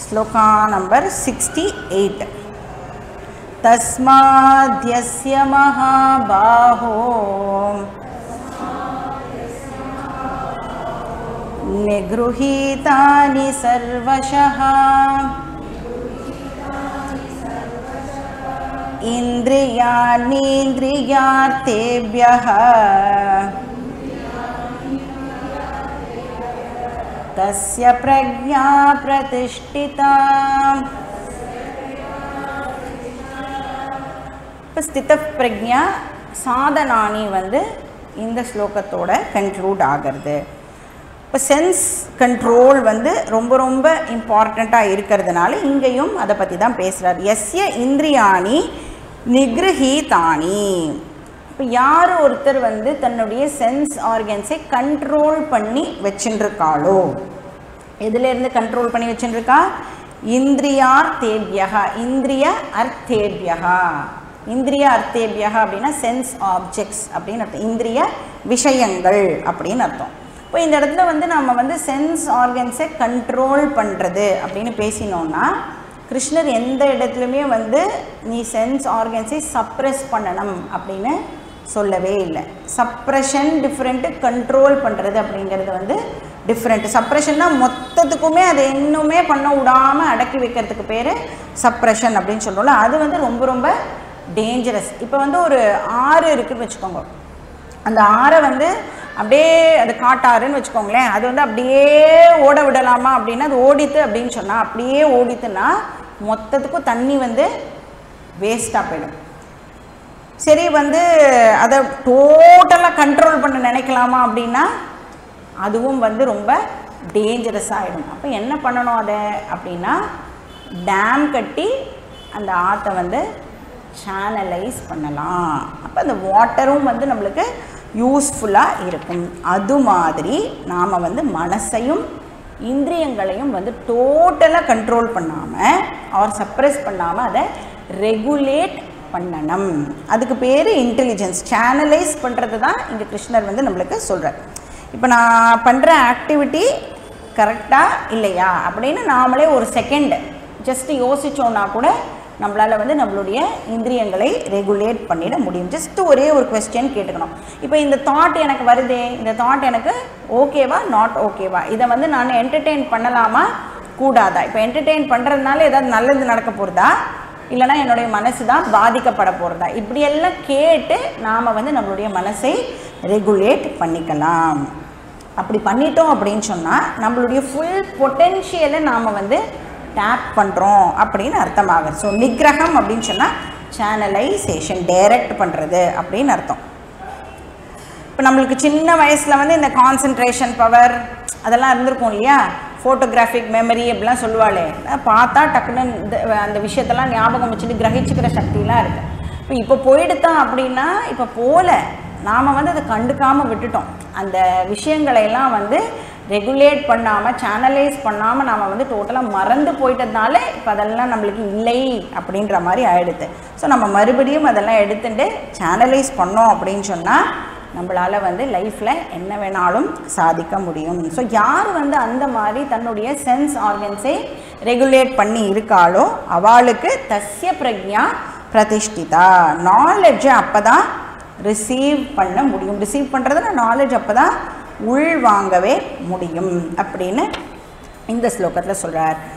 shloka number sixty eight तस्माद्यस्य महाबाहो निगृहीतानि सर्वशः इन्द्रियाणीन्द्रियार्थेभ्यः तस्य प्रज्ञा प्रतिष्ठिता இப்போ ஸ்தித பிரக்ஞா சாதனானி வந்து இந்த ஸ்லோகத்தோட கன்க்ளூட் ஆகிறது இப்போ சென்ஸ் கண்ட்ரோல் வந்து ரொம்ப ரொம்ப இம்பார்ட்டண்ட்டாக இருக்கிறதுனால இங்கேயும் அதை பற்றி தான் பேசுகிறார் எஸ்ய இந்திரியாணி நிகிருஹீதானி இப்போ யார் ஒருத்தர் வந்து தன்னுடைய சென்ஸ் ஆர்கன்ஸை கண்ட்ரோல் பண்ணி வச்சுருக்காளோ எதுலேருந்து கண்ட்ரோல் பண்ணி வச்சுருக்கா இந்திரியார் தேபியகா இந்திரிய அர்த்தேபியகா இந்திரிய அர்த்தேபியா அப்படின்னா சென்ஸ் ஆப்ஜெக்ட்ஸ் அப்படின்னு அர்த்தம் இந்திரிய விஷயங்கள் அப்படின்னு அர்த்தம் இப்போ இந்த இடத்துல வந்து நம்ம வந்து சென்ஸ் ஆர்கன்ஸை கண்ட்ரோல் பண்ணுறது அப்படின்னு பேசினோன்னா கிருஷ்ணர் எந்த இடத்துலையுமே வந்து நீ சென்ஸ் ஆர்கன்ஸை சப்ரெஸ் பண்ணணும் அப்படின்னு சொல்லவே இல்லை சப்ரெஷன் டிஃப்ரெண்ட்டு கண்ட்ரோல் பண்ணுறது அப்படிங்கிறது வந்து டிஃப்ரெண்ட் சப்ரெஷன்னா மொத்தத்துக்குமே அதை இன்னுமே பண்ண விடாமல் அடக்கி வைக்கிறதுக்கு பேர் சப்ரெஷன் அப்படின்னு சொல்கிறோம்ல அது வந்து ரொம்ப ரொம்ப டேஞ்சரஸ் இப்போ வந்து ஒரு ஆறு இருக்குதுன்னு வச்சுக்கோங்க அந்த ஆறை வந்து அப்படியே அது காட்டாறுன்னு வச்சுக்கோங்களேன் அது வந்து அப்படியே ஓட விடலாமா அப்படின்னா அது ஓடித்து அப்படின்னு சொன்னால் அப்படியே ஓடித்துன்னா மொத்தத்துக்கும் தண்ணி வந்து வேஸ்ட்டாக போயிடும் சரி வந்து அதை டோட்டலாக கண்ட்ரோல் பண்ண நினைக்கலாமா அப்படின்னா அதுவும் வந்து ரொம்ப டேஞ்சரஸ் ஆகிடும் அப்போ என்ன பண்ணணும் அதை அப்படின்னா டேம் கட்டி அந்த ஆற்றை வந்து சேனலைஸ் பண்ணலாம் அப்போ அந்த வாட்டரும் வந்து நம்மளுக்கு யூஸ்ஃபுல்லாக இருக்கும் அது மாதிரி நாம் வந்து மனசையும் இந்திரியங்களையும் வந்து டோட்டலாக கண்ட்ரோல் பண்ணாமல் ஆர் சப்ரெஸ் பண்ணாமல் அதை ரெகுலேட் பண்ணணும் அதுக்கு பேர் இன்டெலிஜென்ஸ் சேனலைஸ் பண்ணுறது தான் இங்கே கிருஷ்ணர் வந்து நம்மளுக்கு சொல்கிறார் இப்போ நான் பண்ணுற ஆக்டிவிட்டி கரெக்டாக இல்லையா அப்படின்னு நாமளே ஒரு செகண்ட் ஜஸ்ட் யோசித்தோன்னா கூட நம்மளால் வந்து நம்மளுடைய இந்திரியங்களை ரெகுலேட் பண்ணிட முடியும் ஜஸ்ட் ஒரே ஒரு கொஸ்டின் கேட்டுக்கணும் இப்போ இந்த தாட் எனக்கு வருதே இந்த தாட் எனக்கு ஓகேவா நாட் ஓகேவா இதை வந்து நான் என்டர்டெயின் பண்ணலாமா கூடாதா இப்போ என்டர்டெயின் பண்ணுறதுனால ஏதாவது நல்லது நடக்க போகிறதா இல்லைனா என்னுடைய மனசு தான் பாதிக்கப்பட போகிறதா இப்படியெல்லாம் கேட்டு நாம் வந்து நம்மளுடைய மனசை ரெகுலேட் பண்ணிக்கலாம் அப்படி பண்ணிட்டோம் அப்படின்னு சொன்னால் நம்மளுடைய ஃபுல் பொட்டென்ஷியலை நாம் வந்து டேப் பண்ணுறோம் அப்படின்னு அர்த்தமாகுது ஸோ நிகிரகம் அப்படின்னு சொன்னால் சேனலைசேஷன் டைரக்ட் பண்ணுறது அப்படின்னு அர்த்தம் இப்போ நம்மளுக்கு சின்ன வயசில் வந்து இந்த கான்சன்ட்ரேஷன் பவர் அதெல்லாம் இருந்திருக்கும் இல்லையா ஃபோட்டோகிராஃபிக் மெமரி அப்படிலாம் சொல்லுவாளே பார்த்தா டக்குன்னு இந்த அந்த விஷயத்தெல்லாம் ஞாபகம் வச்சுட்டு கிரகிச்சுக்கிற சக்திலாம் இருக்குது இப்போ இப்போ போயிடுத்தான் அப்படின்னா இப்போ போகல நாம் வந்து அதை கண்டுக்காமல் விட்டுட்டோம் அந்த விஷயங்களை எல்லாம் வந்து ரெகுலேட் பண்ணாமல் சேனலைஸ் பண்ணாமல் நாம் வந்து டோட்டலாக மறந்து போயிட்டதுனால இப்போ அதெல்லாம் நம்மளுக்கு இல்லை அப்படின்ற மாதிரி ஆயிடுது ஸோ நம்ம மறுபடியும் அதெல்லாம் எடுத்துட்டு சேனலைஸ் பண்ணோம் அப்படின்னு சொன்னால் நம்மளால் வந்து லைஃப்பில் என்ன வேணாலும் சாதிக்க முடியும் ஸோ யார் வந்து அந்த மாதிரி தன்னுடைய சென்ஸ் ஆர்கன்ஸை ரெகுலேட் பண்ணி இருக்காளோ அவளுக்கு தஸ்ய பிரக்ஞா பிரதிஷ்டிதா நாலெட்ஜை அப்போ தான் ரிசீவ் பண்ண முடியும் ரிசீவ் பண்ணுறதுனா நாலேஜ் அப்போ தான் உள் வாங்கவே முடியும் அப்படின்னு இந்த ஸ்லோகத்தில் சொல்கிறார்